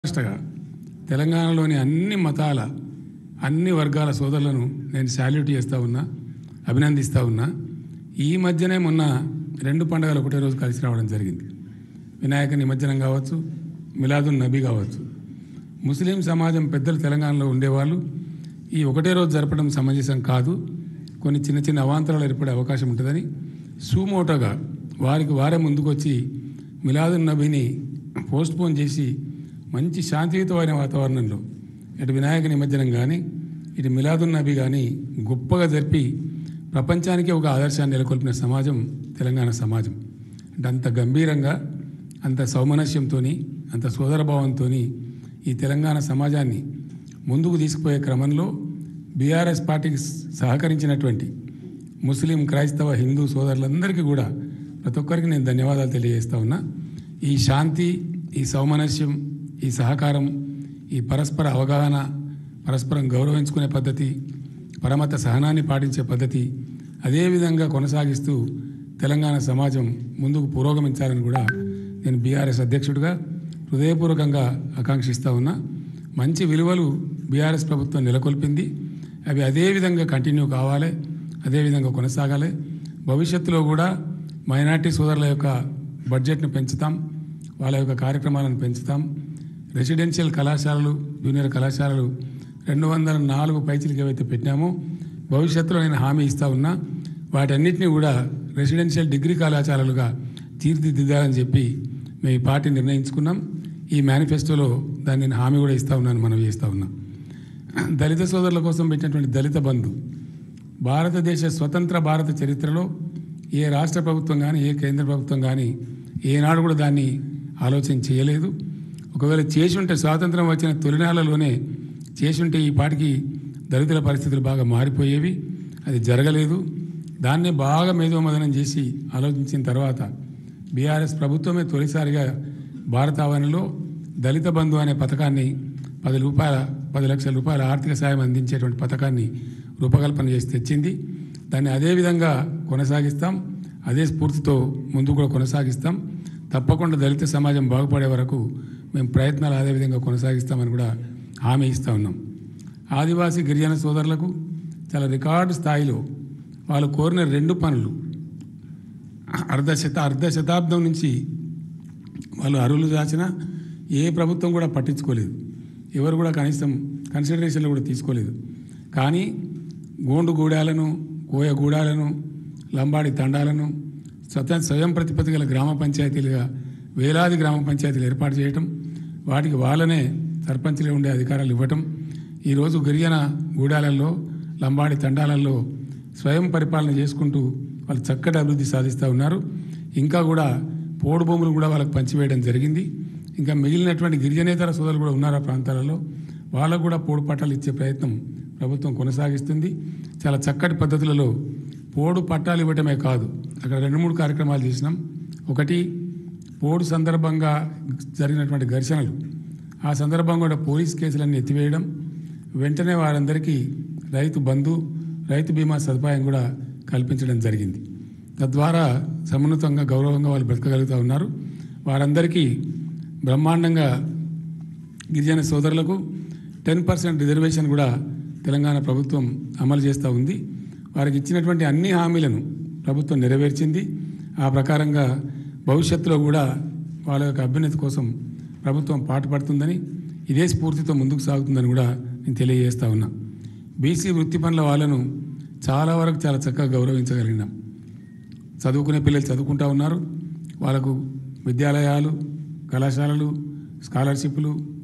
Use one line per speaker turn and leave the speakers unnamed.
రాష్ట్రగా తెలంగాణలోని అన్ని మతాల అన్ని వర్గాల సోదరులను నేను శాల్యూట్ చేస్తూ ఉన్నా అభినందిస్తూ ఉన్నా ఈ మధ్యనే మొన్న రెండు పండుగలు ఒకటే రోజు కలిసి రావడం జరిగింది వినాయక నిమజ్జనం కావచ్చు మిలాదున్ నబీ కావచ్చు ముస్లిం సమాజం పెద్దలు తెలంగాణలో ఉండేవాళ్ళు ఈ ఒకటే రోజు జరపడం సమంజసం కాదు కొన్ని చిన్న చిన్న అవాంతరాలు ఏర్పడే అవకాశం ఉంటుందని సూమోటోగా వారికి వారే ముందుకొచ్చి మిలాదున్ నబీని పోస్ట్పోన్ చేసి మంచి శాంతియుతమైన వాతావరణంలో ఇటు వినాయక నిమజ్జనం కానీ ఇటు మిలాదున్ నబీ కానీ గొప్పగా జరిపి ప్రపంచానికి ఒక ఆదర్శాన్ని నెలకొల్పిన సమాజం తెలంగాణ సమాజం అంటే అంత గంభీరంగా అంత సౌమనస్యంతో అంత సోదరభావంతో ఈ తెలంగాణ సమాజాన్ని ముందుకు తీసుకుపోయే క్రమంలో బీఆర్ఎస్ పార్టీకి సహకరించినటువంటి ముస్లిం క్రైస్తవ హిందూ సోదరులందరికీ కూడా ప్రతి ఒక్కరికి నేను ధన్యవాదాలు తెలియజేస్తా ఉన్నా ఈ శాంతి ఈ సౌమనస్యం ఈ సహకారం ఈ పరస్పర అవగాహన పరస్పరం గౌరవించుకునే పద్ధతి పరమత సహనాన్ని పాటించే పద్ధతి అదేవిధంగా కొనసాగిస్తూ తెలంగాణ సమాజం ముందుకు పురోగమించాలని కూడా నేను బీఆర్ఎస్ అధ్యక్షుడిగా హృదయపూర్వకంగా ఆకాంక్షిస్తూ ఉన్నా మంచి విలువలు బీఆర్ఎస్ ప్రభుత్వం నెలకొల్పింది అవి అదే విధంగా కంటిన్యూ కావాలి అదేవిధంగా కొనసాగాలి భవిష్యత్తులో కూడా మైనార్టీ సోదరుల యొక్క బడ్జెట్ను పెంచుతాం వాళ్ళ యొక్క కార్యక్రమాలను పెంచుతాం రెసిడెన్షియల్ కళాశాలలు జూనియర్ కళాశాలలు రెండు వందల నాలుగు పైచీలకు ఏవైతే పెట్టినామో భవిష్యత్తులో నేను హామీ ఇస్తా ఉన్నా వాటన్నిటిని కూడా రెసిడెన్షియల్ డిగ్రీ కళాశాలలుగా తీర్చిదిద్దాలని చెప్పి మేము ఈ పార్టీ నిర్ణయించుకున్నాం ఈ మేనిఫెస్టోలో దాన్ని నేను హామీ కూడా ఇస్తా ఉన్నాను మనం చేస్తా ఉన్నాం దళిత సోదరుల కోసం పెట్టినటువంటి దళిత బంధు భారతదేశ స్వతంత్ర భారత చరిత్రలో ఏ రాష్ట్ర ప్రభుత్వం కానీ ఏ కేంద్ర ప్రభుత్వం కానీ ఏనాడు కూడా దాన్ని ఆలోచన చేయలేదు ఒకవేళ చేసి ఉంటే స్వాతంత్రం వచ్చిన తొలినాళ్లలోనే చేసి ఉంటే ఈ పాటికి దళితుల పరిస్థితులు బాగా మారిపోయేవి అది జరగలేదు దాన్నే బాగా మేధోమదనం చేసి ఆలోచించిన తర్వాత బీఆర్ఎస్ ప్రభుత్వమే తొలిసారిగా భారతావనిలో దళిత బంధు అనే పథకాన్ని పది రూపాయల పది లక్షల రూపాయల ఆర్థిక సాయం అందించేటువంటి పథకాన్ని రూపకల్పన చేసి తెచ్చింది దాన్ని అదే విధంగా కొనసాగిస్తాం అదే స్ఫూర్తితో ముందు కూడా కొనసాగిస్తాం తప్పకుండా దళిత సమాజం బాగుపడే వరకు మేము ప్రయత్నాలు అదే విధంగా కొనసాగిస్తామని కూడా హామీ ఇస్తా ఉన్నాం ఆదివాసీ గిరిజన సోదరులకు చాలా రికార్డు స్థాయిలో వాళ్ళు కోరిన రెండు పనులు అర్ధ శత అర్ధ శతాబ్దం నుంచి వాళ్ళు అరువులు దాచినా ఏ ప్రభుత్వం కూడా పట్టించుకోలేదు ఎవరు కూడా కనీసం కన్సిడరేషన్లో కూడా తీసుకోలేదు కానీ గోండు గూడాలను కోయ గూడాలను లంబాడి తండాలను స్వత స్వయం ప్రతిపత్తి గల గ్రామ పంచాయతీలుగా వేలాది గ్రామ పంచాయతీలు ఏర్పాటు చేయటం వాటికి వాళ్ళనే సర్పంచ్గా ఉండే అధికారాలు ఇవ్వటం ఈరోజు గిరిజన గూడాలలో లంబాడి తండాలలో స్వయం పరిపాలన చేసుకుంటూ వాళ్ళు చక్కటి అభివృద్ధి సాధిస్తూ ఉన్నారు ఇంకా కూడా పోడు భూములు కూడా వాళ్ళకి పంచివేయడం జరిగింది ఇంకా మిగిలినటువంటి గిరిజనేతర సోదరులు కూడా ఉన్నారు ఆ ప్రాంతాలలో వాళ్ళకు కూడా పోడు పట్టాలు ఇచ్చే ప్రయత్నం ప్రభుత్వం కొనసాగిస్తుంది చాలా చక్కటి పద్ధతులలో పోడు పట్టాలు ఇవ్వటమే కాదు అక్కడ రెండు మూడు కార్యక్రమాలు చేసినాం ఒకటి పోడు సందర్భంగా జరిగినటువంటి ఘర్షణలు ఆ సందర్భంగా కూడా పోలీస్ కేసులన్నీ ఎత్తివేయడం వెంటనే వారందరికీ రైతు బంధు రైతు బీమా సదుపాయం కూడా కల్పించడం జరిగింది తద్వారా సమున్నతంగా గౌరవంగా వాళ్ళు బ్రతకగలుగుతూ ఉన్నారు వారందరికీ బ్రహ్మాండంగా గిరిజన సోదరులకు టెన్ పర్సెంట్ రిజర్వేషన్ కూడా తెలంగాణ ప్రభుత్వం అమలు చేస్తూ ఉంది వారికి ఇచ్చినటువంటి అన్ని హామీలను ప్రభుత్వం నెరవేర్చింది ఆ ప్రకారంగా భవిష్యత్తులో కూడా వాళ్ళ యొక్క అభ్యున్నతి కోసం ప్రభుత్వం పాటుపడుతుందని ఇదే స్ఫూర్తితో ముందుకు సాగుతుందని కూడా నేను తెలియజేస్తా ఉన్నా బీసీ వృత్తి పనుల వాళ్ళను చాలా వరకు చాలా చక్కగా గౌరవించగలిగినాం చదువుకునే పిల్లలు చదువుకుంటా ఉన్నారు వాళ్ళకు విద్యాలయాలు కళాశాలలు స్కాలర్షిప్లు